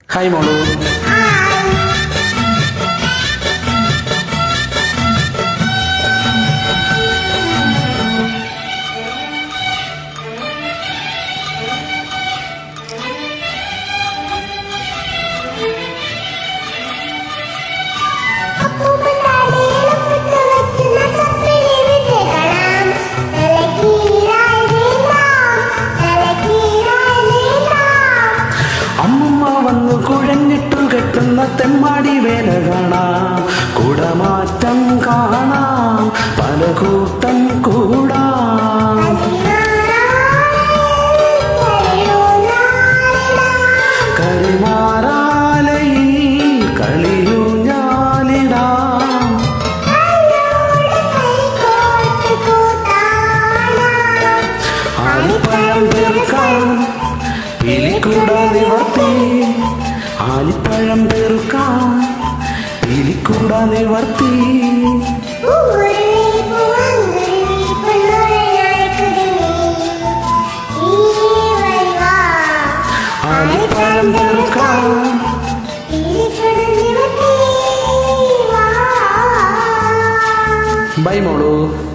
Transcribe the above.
hi മോളു അമ്മമ്മ വന്നു കുഴഞ്ഞിട്ടു കെട്ടുന്ന തെമ്മാടി വേല കാണാം കുടമാറ്റം കാണാം പല കൂട്ടം കൂടാം കരിമാറാലയിൽ കളിയൂ ഞാനിടാം ആലിപ്പഴം പെറുക്കാം പിലിക്കൂട നിവർത്തി ആലിപ്പഴം പെറുക്കാം പിലിക്കൂട നിവർത്തി ആലിപ്പഴം പെറുക്കാം ബൈ മോളു